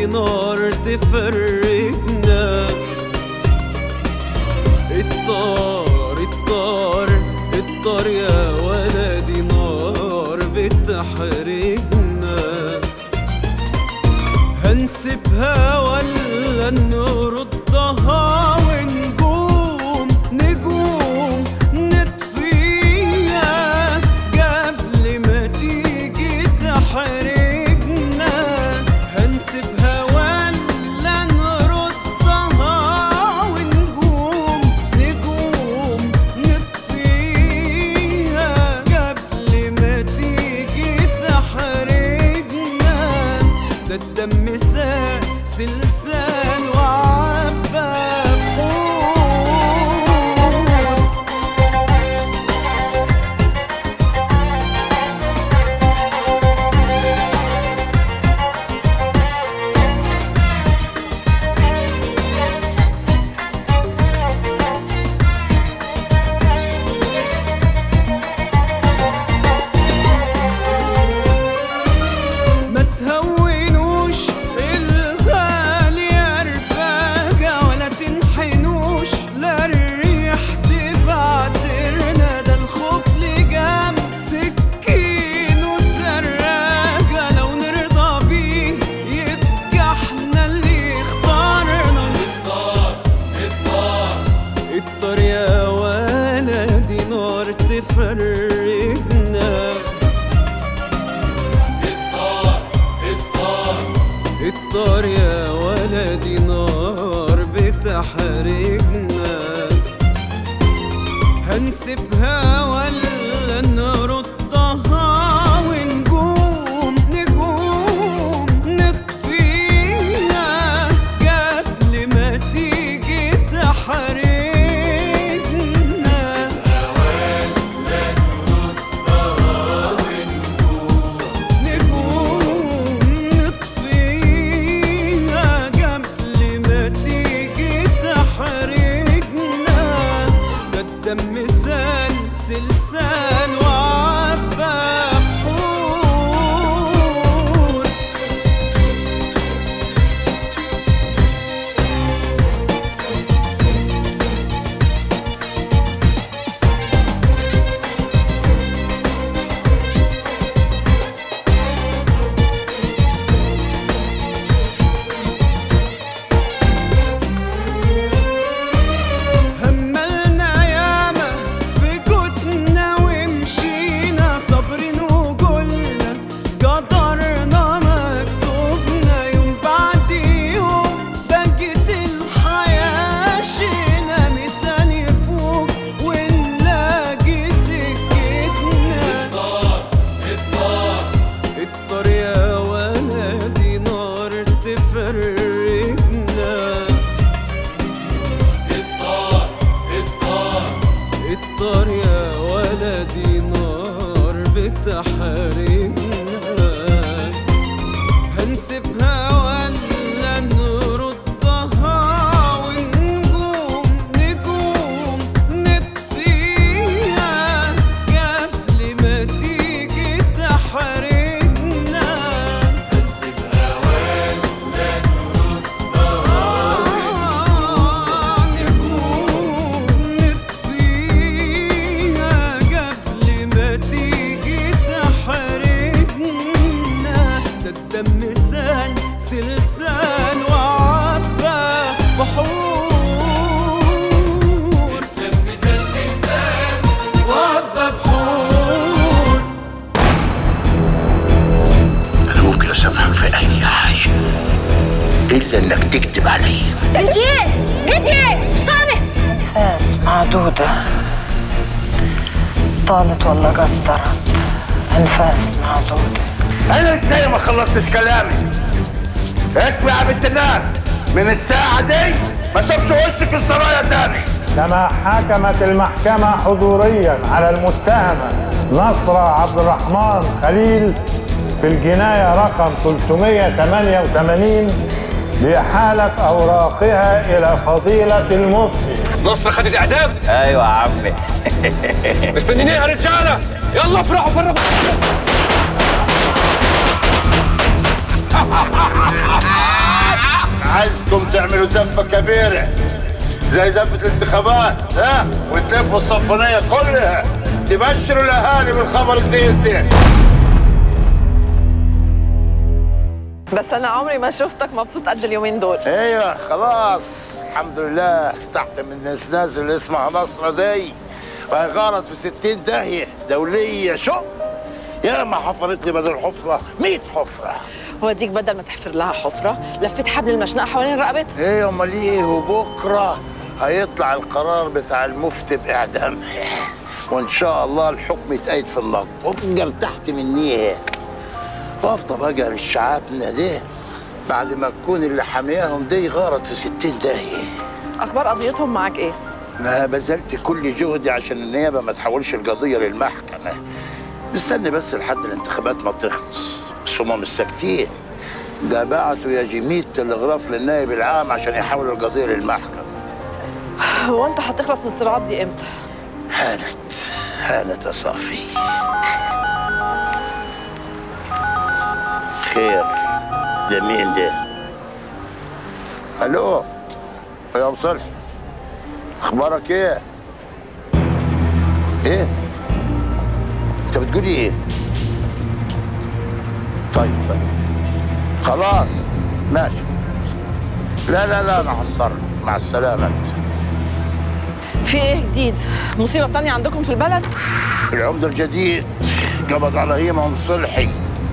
ولدي نار تفرقنا الطار الطار الطار يا ولدي نار بتحرقنا هنسيبها ولا نردها ونقوم نقوم نطفيها قبل ما تيجي تحرقنا هنسيبها ولا نردها ونقوم نقوم نطفيها قبل ما تيجي تحرقنا ده الدم سال سلسال وعبى بحور ما تهونوش الغالي يا رفاقة ولا تنحنوش لا الريح تبعترنا ده الخوف لجام سكين وسراقة لو نرضى بيه يبقى احنا اللي اختارنا الطار يا ولدي نار تفرقنا الطار يا ولدي نار بتحرقنا هنسيبها ولا نردها ونقوم نقوم نطفيها قبل ما تيجي تحرقنا نقوم نطفيها قبل ما تيجي تحرقنا ده الدم سال سلسال وعبى بحور هملنا ياما في جودنا ومشينا صابرين وقلنا قدرنا مكتوبنا يوم بعد يوم بقت الحياة شينا متاني فوق ونلاقي سكتنا الطار يا ولدي نار تفرقنا الطار يا ولدي نار بتحرقنا هنسيبها ولا نردها ونقوم نقوم نطفيها قبل ما تيجي تحرقنا هنسيبها ولا نردها نقوم نطفيها قبل ما تيجي تحرقنا ده الدم سال سلسال وعبى بحور الدم سال سلسال وعبى بحور انا ممكن اسامحك في اي حاجه الا انك تكذب عليا جديد جديد طالع أنفاس معدودة طالت ولا قصرت أنفاس معدودة انا ازاي ما خلصتش كلامي اسمع يا بنت الناس من الساعه دي ما شافش وشك في السرايا تاني كما حكمت المحكمة حضوريا على المتهمة نصر عبد الرحمن خليل في الجناية رقم 388 بإحالة أوراقها إلى فضيلة المفتي نصر خدت اعدام ايوه يا عمي مستنيين ايه يا رجاله يلا افرحوا فرحوا تعملوا زفه كبيره زي زفه الانتخابات ها وتلفوا الصفانيه كلها تبشروا الاهالي بالخبر الزين ده بس انا عمري ما شفتك مبسوط قد اليومين دول ايوه خلاص الحمد لله تحت من الناس اللي اسمها نصرة دي وهي غارت في ستين داهية دولية شو يا ما حفرت لي بدل حفرة 100 حفرة وديك بدل ما تحفر لها حفره لفيت حبل المشنقه حوالين رقبتها ايه امال ايه وبكرة هيطلع القرار بتاع المفتي بإعدامها وإن شاء الله الحكم يتأيد في النقد وابقى ارتحت منيه وافضل بقى للشعابنا ده بعد ما تكون اللي حامياهم دي غارت في ستين داهية اخبار قضيتهم معاك ايه ما بذلت كل جهدي عشان النيابه ما تحولش القضيه للمحكمه مستني بس لحد الانتخابات ما تخلص بس هم مش ساكتين ده بعتوا يا جميل تلغراف للنائب العام عشان يحولوا القضيه للمحكمه هو انت هتخلص من الصراعات دي امتى هانت هانت يا صافي خير ده مين ده الو يا ابو صالح اخبارك ايه ايه انت بتقولي ايه طيب طيب خلاص ماشي لا لا لا انا حصرت مع السلامه انت في ايه جديد مصيبه تانية عندكم في البلد العمدة الجديد قبض على هيمة صلحي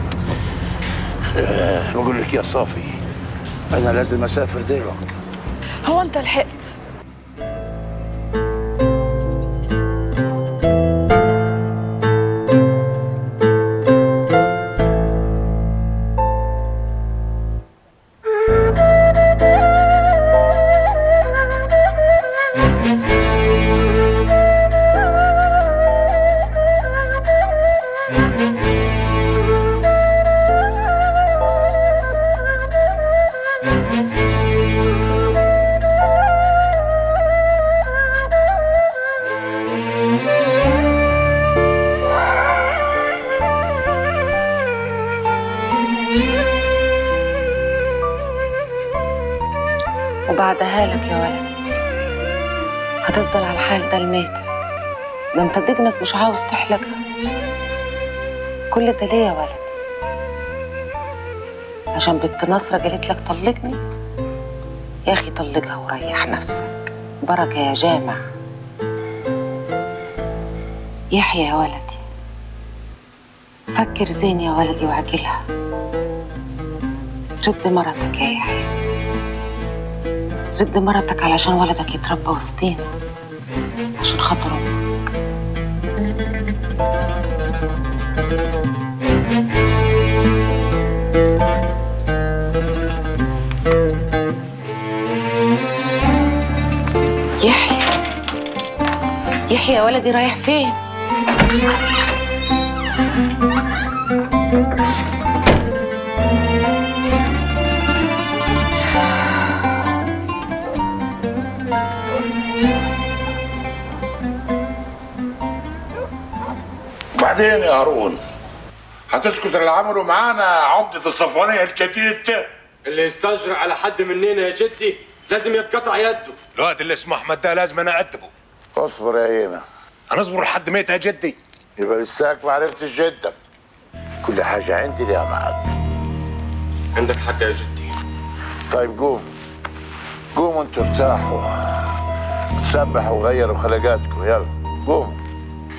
أه بقول لك يا صافي أنا لازم أسافر دلوقتي هو انت لحقت وبعدها لك يا ولد هتفضل على الحال ده الميت ده انت دجنك مش عاوز تحلقها كل ده ليه يا ولد عشان بنت نصرة قالت لك طلقني يا اخي طلقها وريح نفسك بركة يا جامع يحيى يا ولدي فكر زين يا ولدي وعجلها رد مرتك يا يحيى رد مرتك علشان ولدك يتربى وسطينا عشان خاطر امك يحيى يحيى يا ولدي رايح فين وبعدين يا هارون هتسكت اللي عملوا معانا عمدة الصفوانية الجديد ده اللي يستجرأ على حد مننا يا جدي لازم يتقطع يده الوقت اللي اسمه احمد ده لازم انا اقدمه اصبر يا هيمة هنصبر لحد ميت يا جدي يبقى لساك ما عرفتش جدك كل حاجة عندي ليها ميعاد عندك حق يا جدي طيب قوم قوموا انتوا ارتاحوا تسبحوا وغيروا خلقاتكم يلا قوم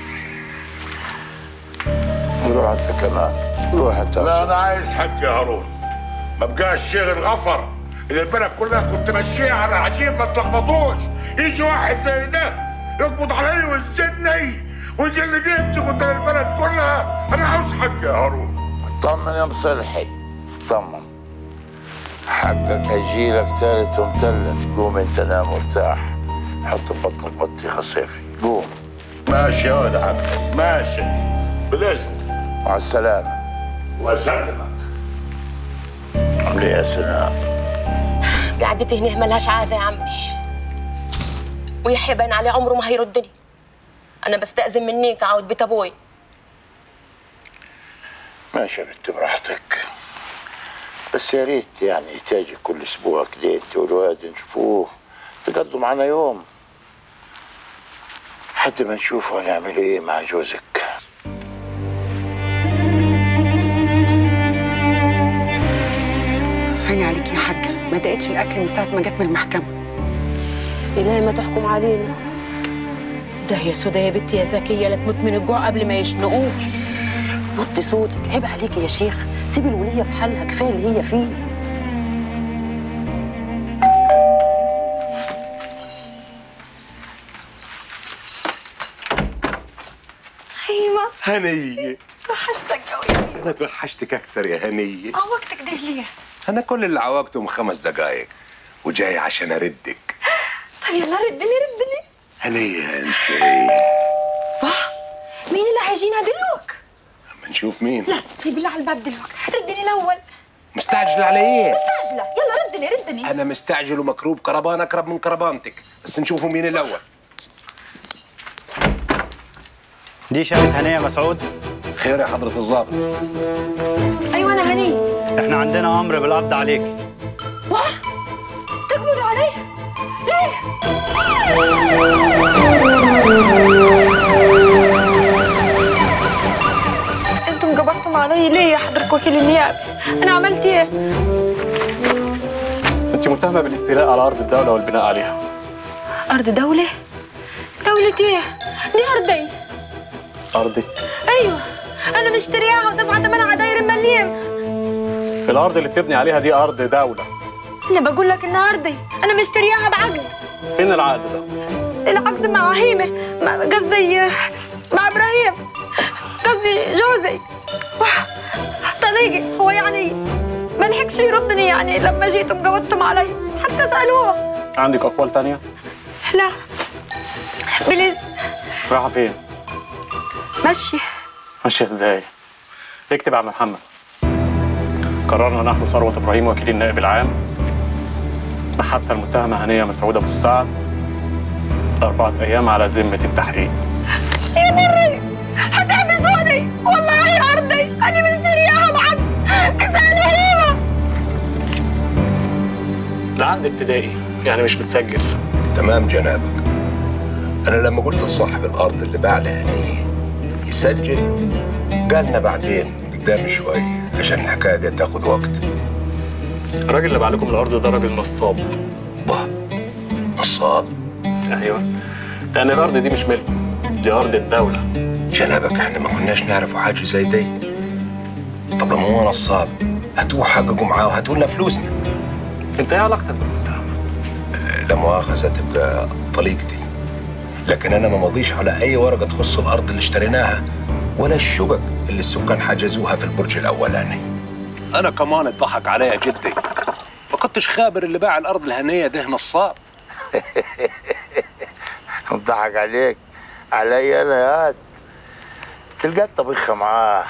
روح انت كمان روح انت لا انا عايز حق يا هارون ما بقاش شيخ الغفر اللي البلد كلها كنت ماشيها على عجيب ما تلخبطوش يجي واحد زي ده يقبض علي ويسجني ويجي اللي جبتي قدام البلد كلها انا عاوز حق يا هارون اطمن يا مصلحي اطمن حقك هيجيلك تالت ومتلت قوم انت نام وارتاح حط في بطنك بطيخه صيفي قوم ماشي يا ولد عمي ماشي بالاذن مع السلامه واسلمك عامل ايه يا سلام قعدتي هنا ملهاش عازة يا عمي ويحيى باين عليه عمره ما هيردني انا بستأذن منيك اعود بيت ابوي ماشي يا بنت براحتك بس يا ريت يعني تاجي كل اسبوع كده انت والواد نشوفوه تقضوا معنا يوم حتى ما نشوف هنعمل ايه مع جوزك عيني عليك يا حاجة ما دقتش الأكل من ساعة ما جت من المحكمة إلهي ما تحكم علينا ده يا سودا يا بنتي يا زكية لا تموت من الجوع قبل ما يشنقوش وطي صوتك عيب عليكي يا شيخ سيبي الولية في حالها كفاية اللي هي فيه هيما هنية وحشتك قوي انا توحشتك اكثر يا هنية عوقتك ده ليه؟ انا كل اللي عوقتهم خمس دقايق وجاي عشان اردك طب يلا ردني ردني هنية انت واه مين اللي هيجينا دلوك؟ اما نشوف مين لا سيب اللي على الباب دلوك ردني الاول مستعجل على ايه مستعجله يلا ردني ردني انا مستعجل ومكروب كربان اقرب من كربانتك بس نشوفوا مين الاول دي شقة هنية مسعود خير يا حضرة الضابط ايوه انا هني احنا عندنا امر بالقبض عليك واه تقبضوا علي ليه؟ انتم جبرتم علي ليه يا حضرة وكيل النيابة؟ انا عملت ايه؟ انت متهمة بالاستيلاء على ارض الدولة والبناء عليها ارض دولة؟ دولة ايه؟ دي ارضي ارضي ايوه انا مشترياها ودفعت ثمنها عداير مليم الارض اللي بتبني عليها دي ارض دولة انا بقول لك انها ارضي انا مشترياها بعقد فين العقد ده العقد مع هيمه مع- قصدي مع ابراهيم قصدي جوزي واه، طليقي هو يعني ما لحقش يردني يعني لما جيتم قبضتم علي حتى سالوه عندك اقوال تانية لا بليز رايحة فين مشي ماشية ازاي اكتب يا عم محمد قررنا نحن ثروة ابراهيم وكيل النائب العام بحبس المتهمة هنية مسعود ابو السعد أربعة أيام على ذمة التحقيق يا مري هتحبسوني والله ارضي انا مشترياها بعقد اسالوا هيمه ده عقد ابتدائي يعني مش متسجل تمام جنابك انا لما قلت لصاحب الارض اللي باع لهنية يسجل قالنا بعدين قدام شوي عشان الحكايه دي تاخد وقت الراجل اللي باع لكم الأرض ده راجل نصاب نصاب أيوه لأن الأرض دي مش ملكه دي أرض الدولة جنابك احنا ما كناش نعرف حاجه زي دي طب لما هو نصاب هاتوه حققوا معاه وهاتوا لنا فلوسنا انت ايه علاقتك بالمتهم؟ لا مؤاخذه تبقى طليقتي لكن انا ما ماضيش على اي ورقه تخص الارض اللي اشتريناها ولا الشقق اللي السكان حجزوها في البرج الاولاني انا كمان اتضحك عليا جدي ما كنتش خابر اللي باع الارض الهنيه ده نصاب نضحك عليك علي انا يا واد. تلقى طبيخه معاه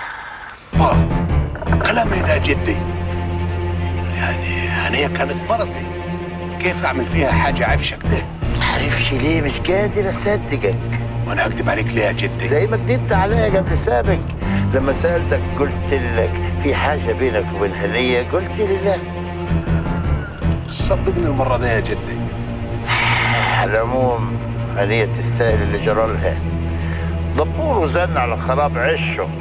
كلام ايه ده جدي يعني هنيه كانت مرتي كيف اعمل فيها حاجه عفشه كده عارفش ليه مش قادر اصدقك وانا هكدب عليك ليه يا جدي زي ما كدبت عليا قبل سابق لما سالتك قلت لك في حاجه بينك وبين هنيه قلت لي لا صدقني المره دي يا جدي على العموم هنيه تستاهل اللي جرى لها دبور وزن على خراب عشه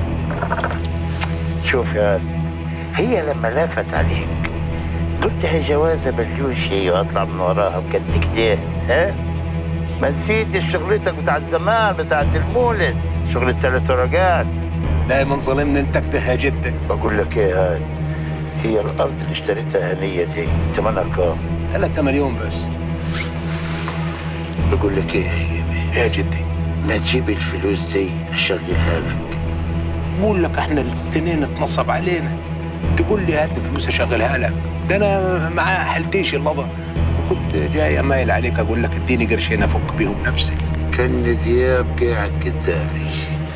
شوف يا واد هي لما لافت عليك قلت هي جوازه بلجوشي واطلع من وراها بقد كده ها ما نسيتش شغلتك بتاعت زمان بتاعت المولد شغل الثلاث ورقات دايما ظلمني انت كده يا جدي بقول لك ايه هاي هي الارض اللي اشتريتها هنيه دي ثمنها كام؟ 3 مليون بس بقول لك ايه يا جدي ما تجيب الفلوس دي اشغلها لك بقول لك احنا الاثنين اتنصب علينا تقول لي هات فلوس اشغلها لك ده انا معاه حلتيش اللظه وكنت جاي امايل عليك اقول لك اديني قرشين افك بيهم نفسي كان دياب قاعد قدامي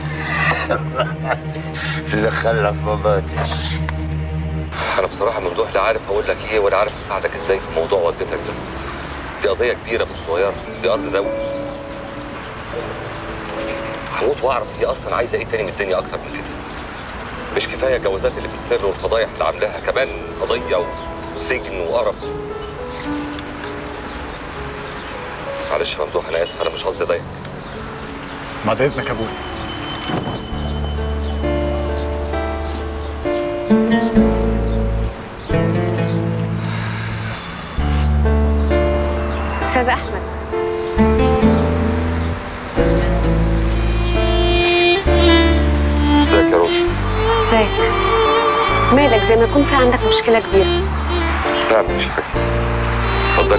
اللي خلف ما ماتش انا بصراحه ممدوح لا عارف اقول لك ايه ولا عارف اساعدك ازاي في موضوع والدتك ده دي قضيه كبيره مش صغيره دي ارض دوله هموت واعرف هي اصلا عايزه ايه تاني من الدنيا اكتر من كده مش كفايه الجوازات اللي في السر والفضايح اللي عاملاها كمان قضيه وسجن وقرف معلش يا ممدوح انا اسف انا مش قصدي اضايقك بعد اذنك يا ابوي استاذ احمد ازيك يا روزي ازيك مالك زي ما يكون في عندك مشكله كبيره لا مفيش حاجه اتفضلي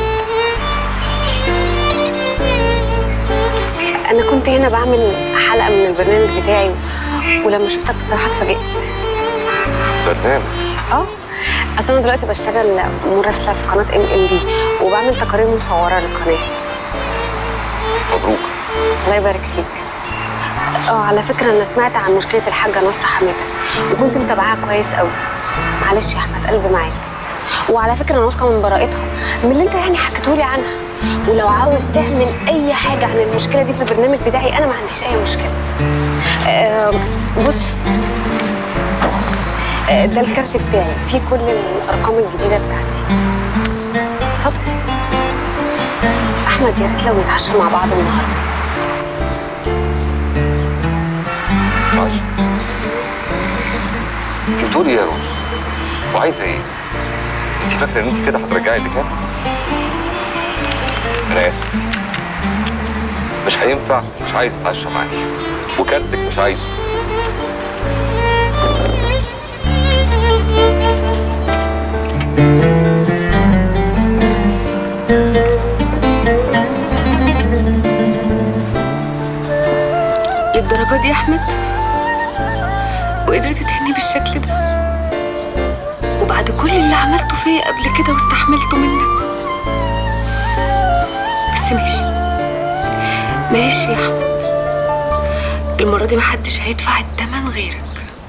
انا كنت هنا بعمل حلقه من البرنامج بتاعي ولما شفتك بصراحه اتفاجئت برنامج اه اصل انا دلوقتي بشتغل مراسله في قناه ام ام بي وبعمل تقارير مصوره للقناه مبروك الله يبارك فيك اه على فكره انا سمعت عن مشكله الحاجه نصر حميده وكنت متابعاها كويس قوي معلش يا احمد قلبي معاك وعلى فكره انا واثقه من براءتها من اللي انت يعني حكيتولي عنها ولو عاوز تعمل اي حاجه عن المشكله دي في البرنامج بتاعي انا ما عنديش اي مشكله آه بص آه، ده الكارت بتاعي فيه كل الارقام الجديده بتاعتي اتفضل احمد يا ريت لو نتعشى مع بعض النهارده معلش انت بتقولي ايه يا روزي وعايزه ايه انت فاكره ان انت كده هترجعي اللي كان انا اسف مش هينفع مش عايز اتعشى معاكي وكارتك مش عايزه للدرجه دي يا احمد وقدرت تهني بالشكل ده وبعد كل اللي عملته فيا قبل كده واستحملته منك بس ماشي ماشي يا احمد المره دي محدش هيدفع الثمن غيرك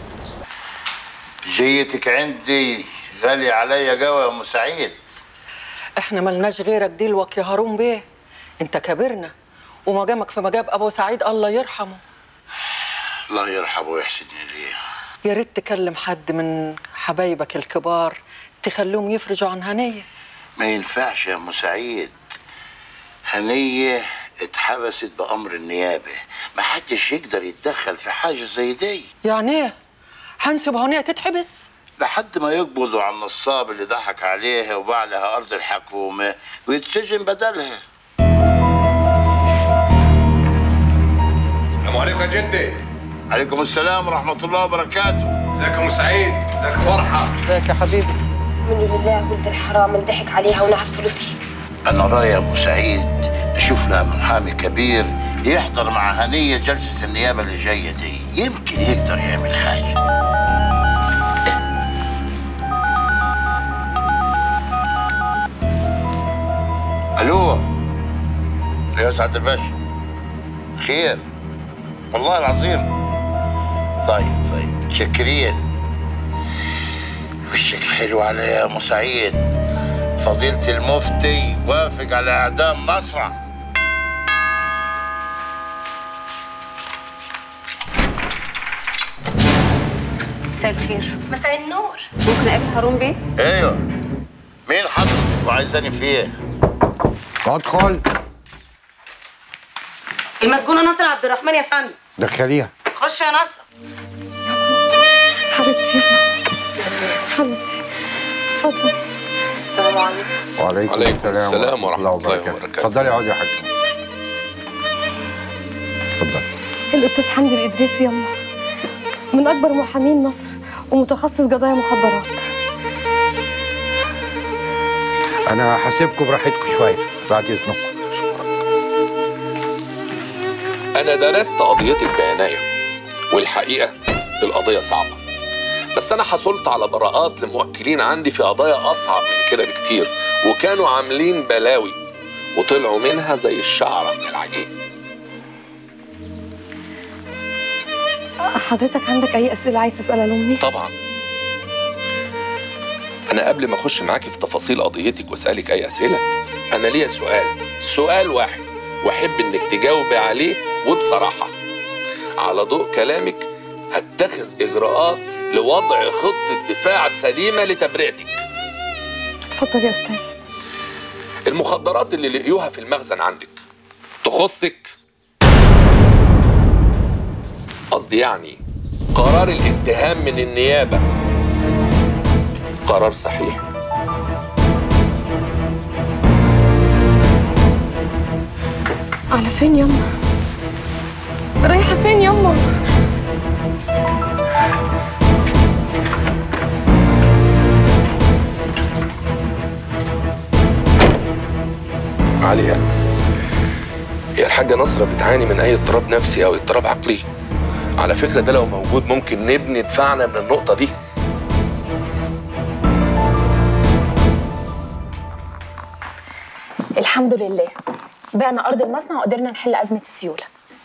جيتك عندي غالي عليا قوي يا ام سعيد احنا ملناش غيرك دلوك يا هارون بيه انت كبرنا ومجامك في مجاب ابو سعيد الله يرحمه الله يرحمه ويحسن اليه يا ريت تكلم حد من حبايبك الكبار تخليهم يفرجوا عن هنيه ما ينفعش يا ام سعيد هنيه اتحبست بامر النيابه ما حدش يقدر يتدخل في حاجه زي دي يعني ايه هنسيب هنيه تتحبس لحد ما يقبضوا على النصاب اللي ضحك عليها وباع لها ارض الحكومه ويتسجن بدلها السلام عليكم يا جدي عليكم السلام ورحمه الله وبركاته ازيك يا ام سعيد ازيك يا فرحه ازيك يا حبيبي من لله ولد الحرام اللي ضحك عليها ونعب فلوسي انا رايي يا ام سعيد نشوف لها محامي كبير يحضر مع هنيه جلسه النيابه اللي جايه دي يمكن يقدر يعمل حاجه الو يا سعد الباشا خير والله العظيم طيب طيب متشكرين وشك حلو عليا يا ام سعيد فضيلة المفتي وافق على اعدام نصرة مساء الخير مساء النور ممكن اقابل هارون بيه ايوه مين حضرتك وعايزاني في ايه؟ ادخل المسجونة نصر عبد الرحمن يا فندم دخليها خش يا نصر حبيبتي حبيبتي اتفضل السلام عليكم وعليكم, وعليكم السلام ورحمة الله وبركاته وبركاته. اتفضلي اقعدي يا حاج اتفضلي الأستاذ حمدي الإدريسي يلا من أكبر محامين مصر ومتخصص قضايا مخدرات انا هسيبكم براحتكم شويه بعد اذنكم أنا درست قضيتك بعناية والحقيقة القضية صعبة بس أنا حصلت على براءات لموكلين عندي في قضايا أصعب من كده بكتير وكانوا عاملين بلاوي وطلعوا منها زي الشعرة من العجين حضرتك عندك أي أسئلة عايز تسألها لأمي؟ طبعا أنا قبل ما أخش معاكي في تفاصيل قضيتك وأسألك أي أسئلة أنا ليا سؤال سؤال واحد وأحب إنك تجاوبي عليه وبصراحة على ضوء كلامك هتخذ إجراءات لوضع خطة دفاع سليمة لتبرئتك اتفضل يا استاذ المخدرات اللي لقيوها في المخزن عندك تخصك قصدي يعني قرار الاتهام من النيابة قرار صحيح على فين يما رايحه فين يما عليا هي الحاجة نصرة بتعاني من أي اضطراب نفسي أو اضطراب عقلي على فكرة ده لو موجود ممكن نبني دفاعنا من النقطة دي الحمد لله بعنا ارض المصنع وقدرنا نحل ازمه السيوله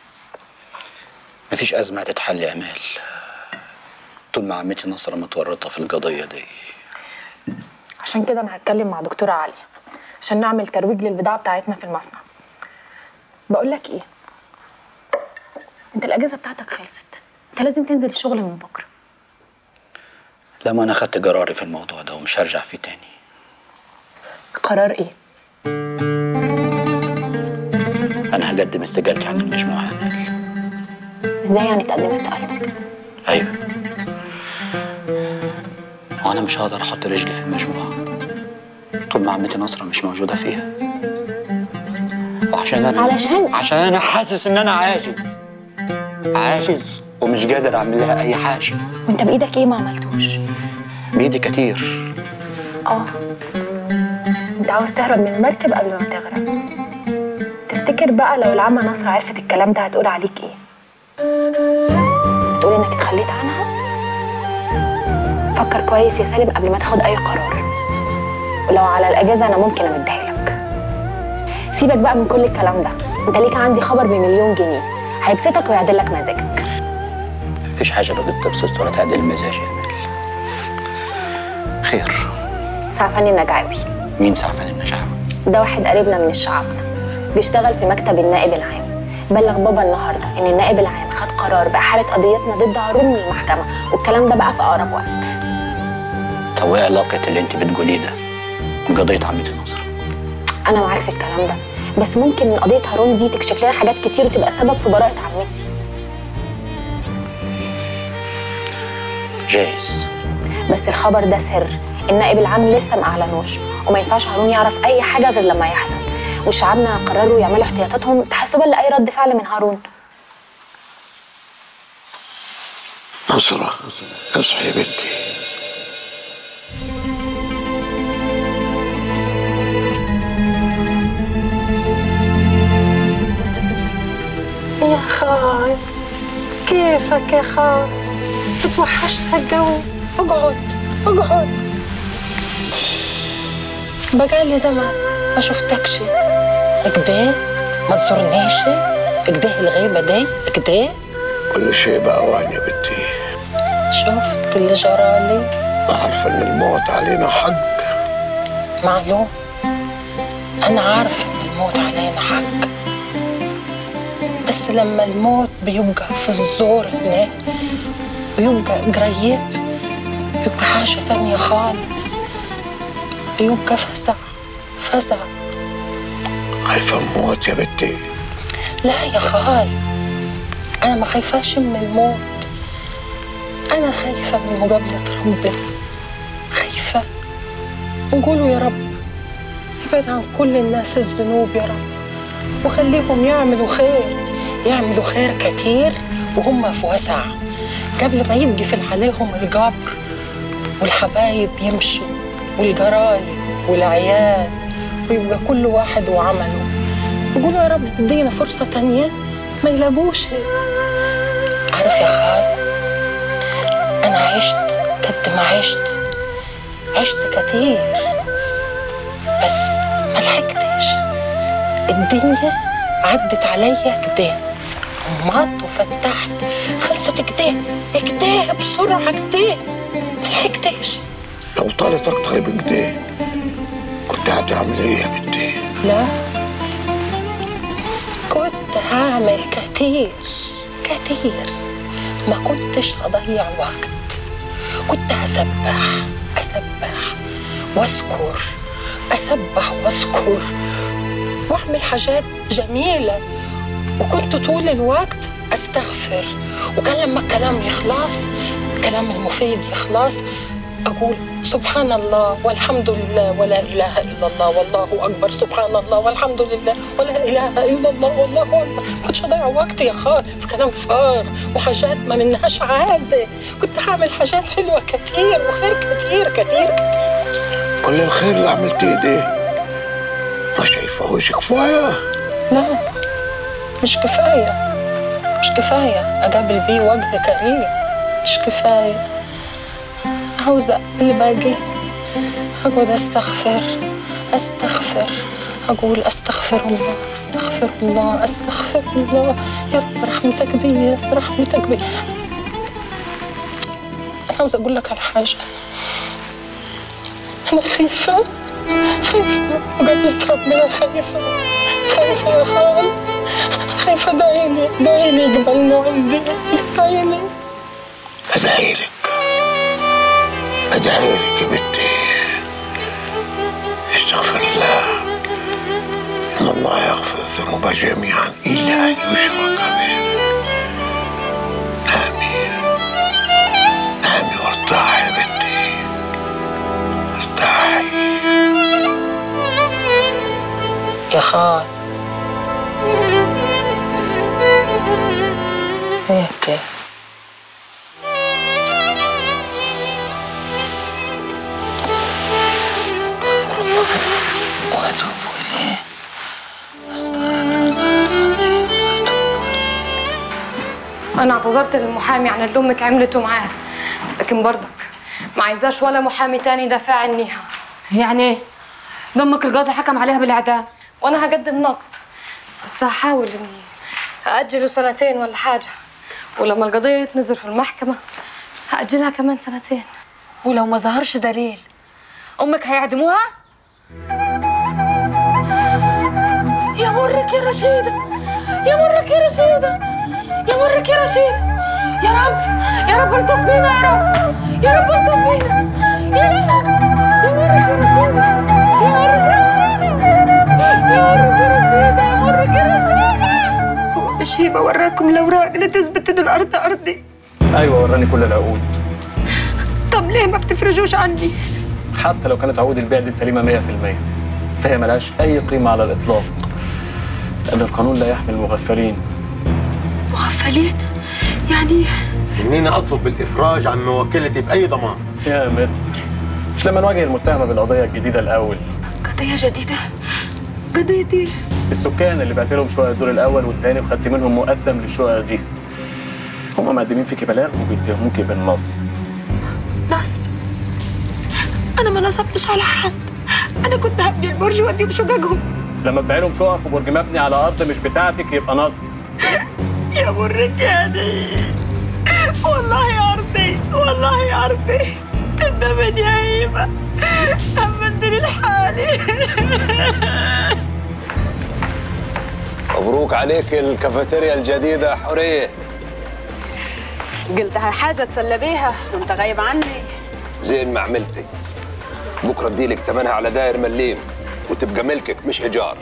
مفيش أزمة هتتحل يا أمال طول ما عمتي نصرة متورطة في القضية دي عشان كده انا هتكلم مع دكتوره عليا عشان نعمل ترويج للبضاعه بتاعتنا في المصنع بقول لك ايه انت الاجازه بتاعتك خلصت انت لازم تنزل الشغل من بكره لما أنا خدت قراري في الموضوع ده ومش هرجع فيه تاني قرار ايه أنا هقدم استقالتي عن المجموعة يا أمال ازاي يعني تقدم استقالتك أيوه وأنا مش هقدر أحط رجلي في المجموعة طول ما عمتي نصرة مش موجودة فيها وعشان أنا علشان عشان أنا حاسس إن أنا عاجز عاجز ومش قادر أعمل لها أي حاجة وانت بايدك ايه ما عملتوش بإيدي كتير اه انت عاوز تهرب من المركب قبل ما تغرق تفتكر بقى لو العمة نصر عرفت الكلام ده هتقول عليك ايه تقول انك اتخليت عنها فكر كويس يا سالم قبل ما تاخد اي قرار ولو على الاجازه انا ممكن امدها لك سيبك بقى من كل الكلام ده انت ليك عندي خبر بمليون جنيه هيبسطك ويعدل لك مزاجك مفيش حاجة بقت تبسط ولا تعدل المزاج يا أمال خير سعفاني النجعاوي مين سعفان النجاح ده واحد قريبنا من الشعبنا بيشتغل في مكتب النائب العام بلغ بابا النهارده ان النائب العام خد قرار باحاله قضيتنا ضد هارون للمحكمه والكلام ده بقى في اقرب وقت طب وإيه علاقة اللي أنت بتقوليه ده بقضية عمتي نصر انا معاك في الكلام ده بس ممكن من قضيه هارون دي تكشف لنا حاجات كتير وتبقى سبب في براءه عمتي جايز بس الخبر ده سر النائب العام لسه ما اعلنوش وما ينفعش هارون يعرف اي حاجه غير لما يحصل وشعبنا قرروا يعملوا احتياطاتهم تحسبا لاي رد فعل من هارون نصرة اصحي يا بنتي يا خال كيفك يا خال بتوحشنا الجو اقعد اقعد بقالي زمان ما شفتكش كده ما تزورنيش كده الغيبة دي كده كل شيء بقى وين يا بنتي شفت اللي جرالي عارفة إن الموت علينا حق معلوم أنا عارفة إن الموت علينا حق بس لما الموت بيبقى في الزور هناك ويبقى قريب بيبقى حاجة تانية خالص بيبقى فزع فزع خايفة الموت يا بنتي لا يا خال أنا ما خايفاش من الموت أنا خايفة من مقابلة ربنا خايفة نقولوا يا رب ابعد عن كل الناس الذنوب يا رب وخليهم يعملوا خير يعملوا خير كتير وهم في وسع قبل ما يجي عليهم الجبر والحبايب يمشوا والجرايب والعيال ويبقى كل واحد وعمله يقولوا يا رب ادينا فرصة تانية ما يلاقوش عارف يا خال أنا عشت قد ما عشت عشت كتير بس ما لحقتش الدنيا عدت عليا كده غمضت وفتحت خلصت كده كده بسرعة كده ما لحقتش لو طالت أكتر من كده كنت هتعمل إيه يا بنتي؟ لا كنت هعمل كتير كتير ما كنتش هضيع وقت كنت أسبح أسبح واذكر أسبح واذكر وأعمل حاجات جميلة وكنت طول الوقت أستغفر وكان لما الكلام يخلص الكلام المفيد يخلص أقول سبحان الله والحمد لله ولا إله إلا الله والله أكبر سبحان الله والحمد لله ولا إله إلا الله والله أكبر ما كنتش أضيع وقتي يا خال في كلام فار وحاجات ما منهاش عازة كنت هعمل حاجات حلوة كتير وخير كتير كتير كل الخير اللي عملتيه ده ما شايفهوش كفايه لا مش كفاية مش كفاية أقابل بيه وجه كريم مش كفاية عاوزة اللي باقي أقعد أستغفر أستغفر أقول أستغفر الله أستغفر الله أستغفر الله يا رب رحمتك بي رحمتك بي أنا عاوزة أقول لك على حاجة أنا خايفة خايفة مقابلة ربنا خايفة خايفة يا خال خايفة دعيني دعيني يقبلنا عندي دعيني ادعي لك ادعي لك يا بنتي استغفر الله ان الله يغفر الذنوب جميعا الا ان يشرك به نامي نامي وارتاحي يا بنتي ارتاحي يا خال هيك استغفر الله واتوب اليه انا اعتذرت للمحامي عن اللي امك عملته معاه لكن برضك ما عايزاش ولا محامي تاني يدافع عنيها يعني ايه؟ دمك القاضي حكم عليها بالاعدام وانا هقدم نقد بس هحاول اني اجله سنتين ولا حاجه ولما القضيه يتنزل في المحكمه هاجلها كمان سنتين ولو ما ظهرش دليل امك هيعدموها يا مرك يا رشيده يا مرك يا رشيده يا مرك يا رشيده يا رب يا رب الطف بينا يا رب يا رب الطف بينا يا رب يا مرك يا رشيده يا مرك يا مرك يا رشيده هو شيبه وراكم الاوراق اللي تثبت ان الارض ارضي ايوه وراني كل العقود طب ليه ما بتفرجوش عني حتى لو كانت عقود البيع دي سليمه 100% فهي ملهاش اي قيمه على الاطلاق لان القانون لا يحمي المغفلين مغفلين يعني انني اطلب بالافراج عن موكلتي باي ضمان يا متر مش لما نواجه المتهمه بالقضيه الجديده الاول قضيه جديده قضيه ايه السكان اللي بعت لهم شقق الدور الاول والثاني وخدت منهم مقدم للشقق دي هم مقدمين فيكي بلاغ وبيتهموكي بالنصب نصب انا ما نصبتش على حد انا كنت هبني البرج واديهم شققهم لما تبيع لهم شقق في برج مبني على ارض مش بتاعتك يبقى نصب يا بركاني والله ارضي والله ارضي تندمن يا هيبه امنتني لحالي مبروك عليك الكافيتيريا الجديدة يا حورية قلتها حاجة تسلى بيها وانت غايب عني زين ما عملتي بكرة اديلك تمنها على داير مليم وتبقى ملكك مش إيجار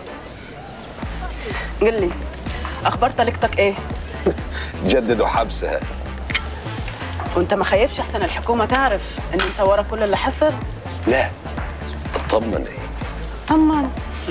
قل لي اخبار طليقتك ايه جددوا حبسها وانت ما خايفش احسن الحكومة تعرف ان انت ورا كل اللي حصل لا اطمني طمن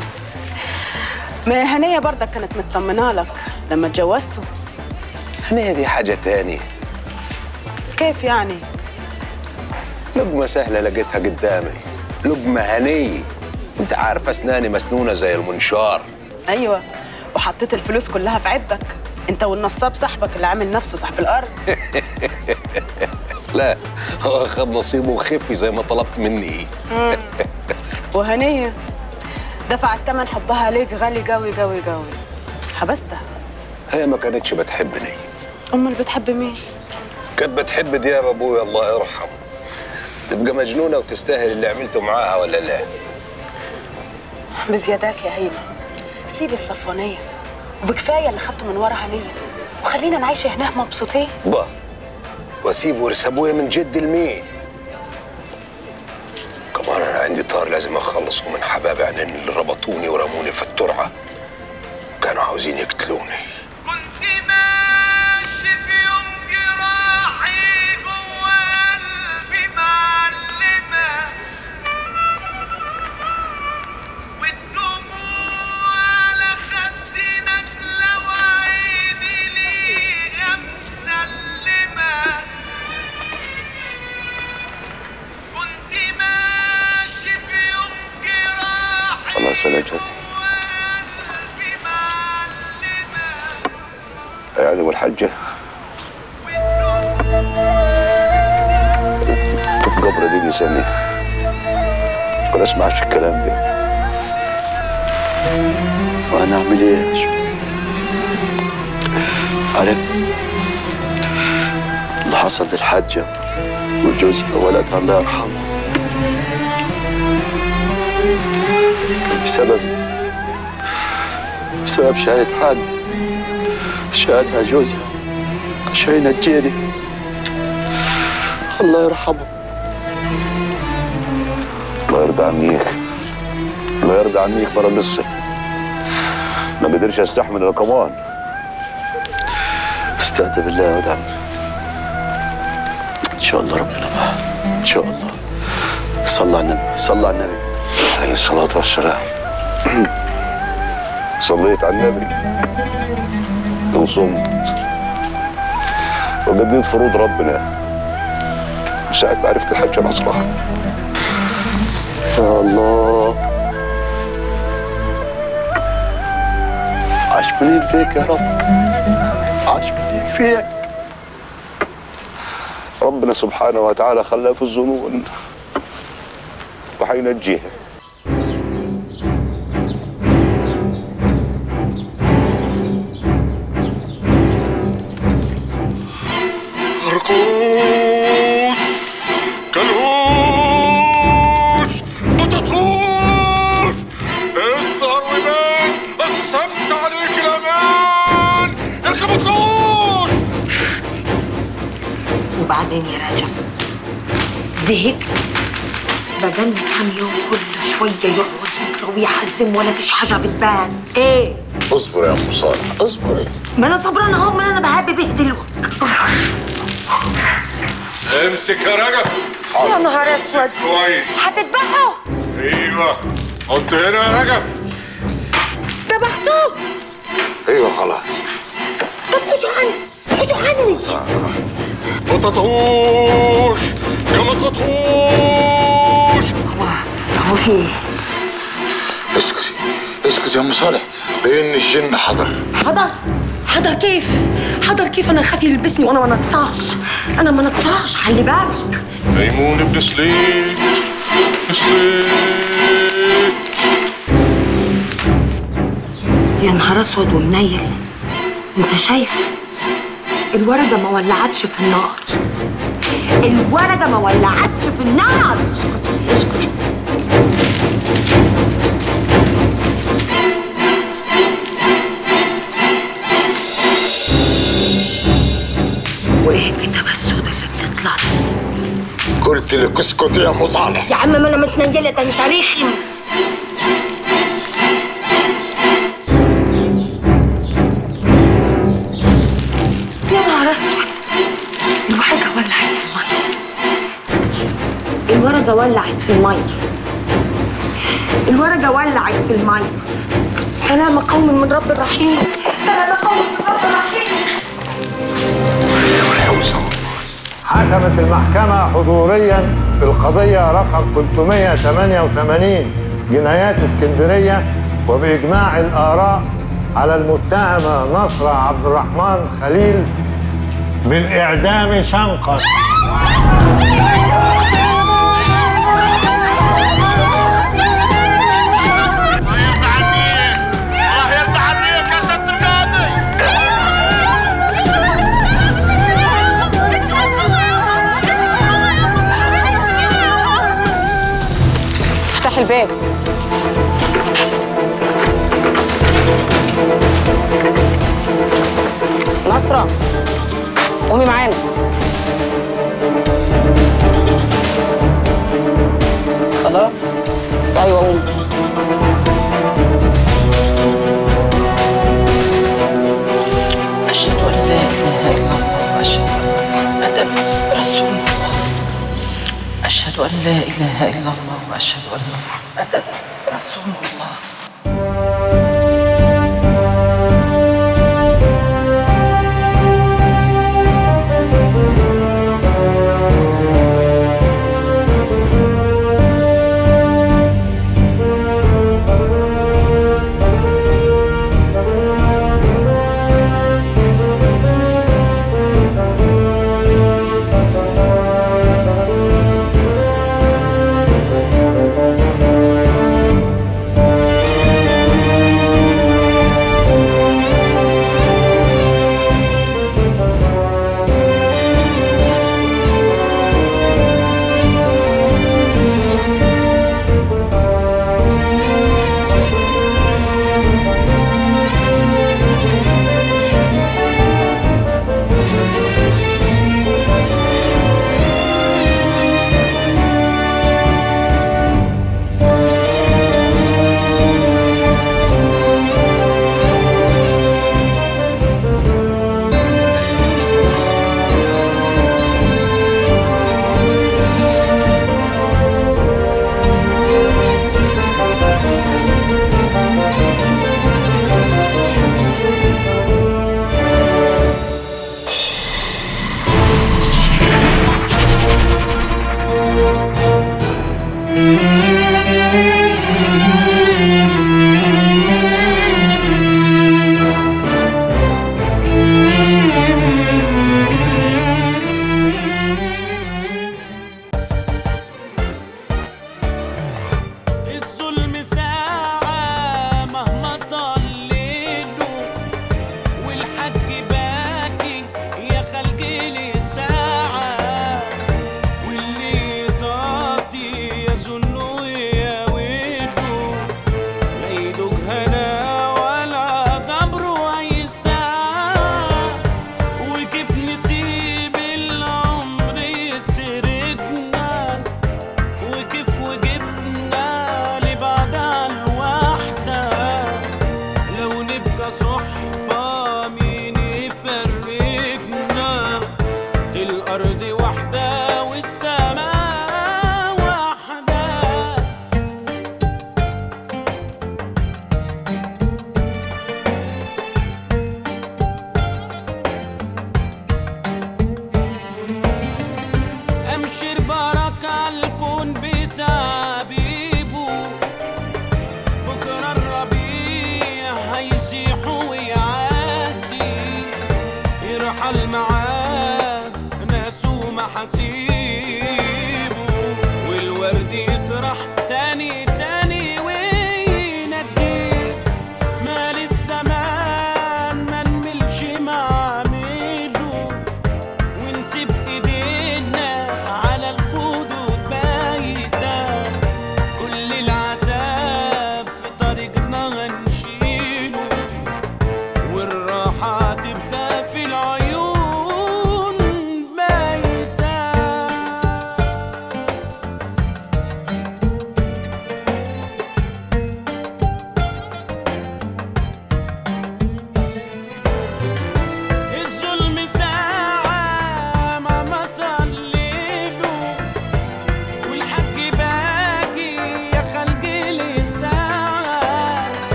ما هنية برضك كانت مطمنة لك لما اتجوزتوا هنية دي حاجة تانية كيف يعني لقمة سهلة لقيتها قدامي لقمة هنية انت عارف اسناني مسنونة زي المنشار ايوه وحطيت الفلوس كلها في عبك انت والنصاب صاحبك اللي عامل نفسه صاحب الارض لا هو خد نصيبه وخفي زي ما طلبت مني مم. وهنية دفعت ثمن حبها ليك غالي قوي قوي قوي حبستها هي ما كانتش بتحبني امال بتحب مين كانت بتحب دياب ابويا الله يرحمه تبقى مجنونة وتستاهل اللي عملته معاها ولا لا بزياداك يا هيبة سيب الصفوانية وبكفاية اللي خدته من ورا هنية وخلينا نعيش هنا مبسوطين با واسيب ورث ابويا من جد لمين لازم اخلصوا من حباب عينين اللي ربطوني ورموني في الترعه كانوا عاوزين يقتلوني خلاص يا نجد يعني والحجة في قبر دي لساني ولا اسمعش الكلام ده وانا اعمل ايه يا شو عارف اللي حصل للحاجة وجوزها وولدها الله يرحمه بسبب بسبب شهادة حد شهادها جوزها عشان ينجيني الله يرحمه الله يرضى عنيك الله يرضى عنيك مرة لسه ما قدرش استحمل انا كمان استهدى بالله يا ولد عمي ان شاء الله ربنا معاه ان شاء الله صلى على النبي صلى على النبي عليه الصلاة والسلام صليت على النبي وصمت وقضيت فروض ربنا ساعة ما عرفت الحج الأصبح يا الله عاش منين فيك يا رب عاش منين فيك ربنا سبحانه وتعالى خلاه في الظنون وحينجيها أركوش كلهوش بطاطوش اسهر وبان أقسمت عليك الأمان اركب الطوش وبعدين يا رجب زهقت بدلنا كام يوم كل شوية يقعد يكره ويحزم ولا فيش حاجة بتبان ايه اصبر يا أم صالح اصبري ما انا صبرانة اهو ما انا بحب به دلوقتي امسك يا رجب يا نهار اسود كويس هتذبحه ايوه حط هنا يا رجب ذبحتوه ايوه خلاص طب خشوا عني خشوا عني بطاطوش كما تطوش هو في ايه؟ اسكتي اسكتي يا ام صالح بان الجن حضر حضر حضر كيف حضر كيف انا خاف يلبسني وانا ما نقصاش انا ما نقصاش خلي بالك ميمون ابن سليت سليت يا نهار اسود ومنيل انت شايف الورقه ما ولعتش في النار الورقه ما ولعتش في النار اسكتي اسكتي وايه الكتابه السوداء اللي بتطلع دي؟ قلت لك اسكت يا ام صالح يا عم ما انا متنيله ده انت رخم يا نهار اسود الورقه ولعت في الميه الورقه ولعت في الميه الورقه ولعت في الميه سلام قوم من رب الرحيم سلام قوم من رب الرحيم حكمت المحكمة حضوريا في القضية رقم 388 جنايات اسكندرية وبإجماع الآراء على المتهمة نصر عبد الرحمن خليل بالإعدام شنقا الله يرضى عنيك يا ست القاضي افتح الباب نصرة قومي معانا خلاص ايوه قومي أشهد أن لا إله إلا الله وأشهد أن محمدا رسول الله أشهد أن لا إله إلا الله وأشهد أن محمدا رسول الله